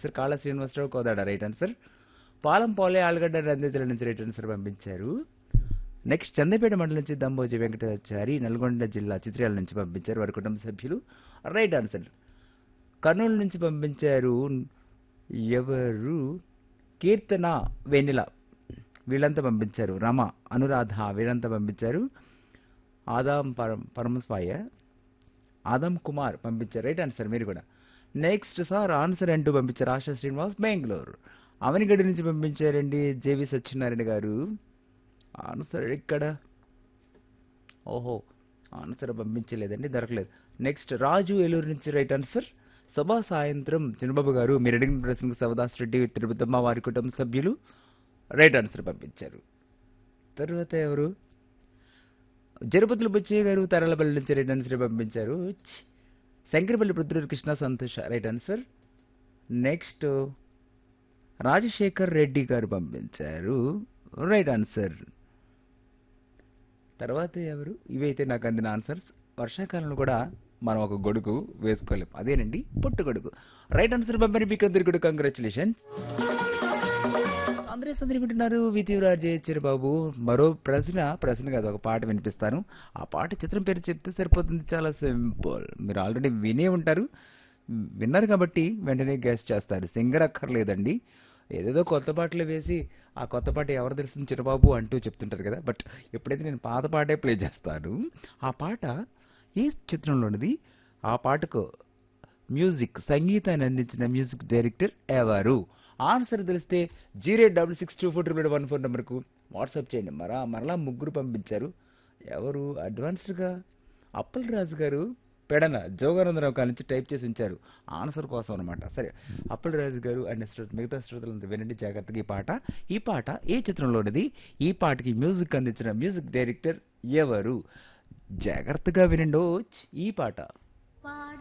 Answer కాళ Srinivasarao Kodad right answer పాలం పోలే ఆలుగడ్డ రందితుల నుంచి రైట్ ఆన్సర్ పంపించారు నెక్స్ట్ చందపేట మండలం నుంచి దంబోజి వెంకటాచారి నల్గొండ జిల్లా చిత్రాల నుంచి పంపించారు వారి కుటుంబ సభ్యులు రైట్ ఆన్సర్ కర్నూలు నుంచి పంపించారు ఎవరు కీర్తన వెన్నెల వీళ్ళంతా పంపించారు రమ అనురాధ వీళ్ళంతా పంపించారు ఆదాం పరం పరమస్వాయ ఆదం కుమార్ పంపించారు రైట్ ఆన్సర్ మీరు కూడా నెక్స్ట్ సార్ ఆన్సర్ అంటూ పంపించారు ఆశా శ్రీనివాస్ బెంగళూరు అవనిగడ్డి నుంచి పంపించారండి జేవి సత్యనారాయణ గారు ఆన్సర్ ఇక్కడ ఓహో ఆన్సర్ పంపించలేదండి దొరకలేదు నెక్స్ట్ రాజు ఏలూరు నుంచి రైట్ ఆన్సర్ సభా సాయంత్రం చిన్నబాబు గారు మీరు అడిగిన ప్రశ్నకు శివదాస్ రెడ్డి తిరుపతమ్మ వారి కుటుంబ సభ్యులు రైట్ ఆన్సర్ పంపించారు తర్వాత ఎవరు జరుపతుల బుచ్చయ్య గారు తరలపల్లి నుంచి రైట్ ఆన్సర్ పంపించారు ఛ్! Shankarpally Prithvi Krishna Santosh right answer next Rajasekhar Reddy గారు పంపించారు రైట్ ఆన్సర్ తర్వాత ఎవరు ఇవైతే నాకు అందిన ఆన్సర్స్ వర్షాకాలంలో కూడా మనం ఒక గొడుగు వేసుకోలేం అదేనండి పొట్టు గొడుగు రైట్ ఆన్సర్ పంపిణీ మీకు అందరు కూడా కంగ్రాచులేషన్స్ అందరూ సందరి వింటున్నారు విధివరాజ్ జయచర్ బాబు మరో ప్రశ్న ప్రశ్న కాదు ఒక పాట వినిపిస్తాను ఆ పాట చిత్రం పేరు చెప్తే సరిపోతుంది చాలా సింపుల్ మీరు ఆల్రెడీ వినే ఉంటారు విన్నారు కాబట్టి వెంటనే గెస్ట్ చేస్తారు సింగర్ అక్కర్లేదండి ఏదేదో కొత్త పాటలు వేసి ఆ కొత్త పాట ఎవరు తెలిసిన చిరబాబు అంటూ చెప్తుంటారు కదా బట్ ఎప్పుడైతే నేను పాత పాటే ప్లే చేస్తాను ఆ పాట ఏ చిత్రంలోనిది ఆ పాటకు మ్యూజిక్ సంగీతాన్ని అందించిన మ్యూజిక్ డైరెక్టర్ ఎవరు ఆన్సర్ తెలిస్తే zero double six two four triple one four నెంబర్కు వాట్సాప్ చేయండి మరా మరలా ముగ్గురు పంపించారు ఎవరు అడ్వాన్స్డ్గా అప్పల్ రాజు గారు పెడన జోగానందరావు కాడి నుంచి టైప్ చేసి ఉంచారు ఆన్సర్ కోసం అనమాట సరే అప్పల్ రాజు గారు అండ్ శ్రోత మిగతా శ్రోతలంతా వినండి జాగ్రత్తగా ఈ పాట ఈ పాట ఏ చిత్రంలోనిది ఈ పాటకి మ్యూజిక్ అందించిన మ్యూజిక్ డైరెక్టర్ ఎవరు జాగ్రత్తగా వినండి ఈ పాట వాడి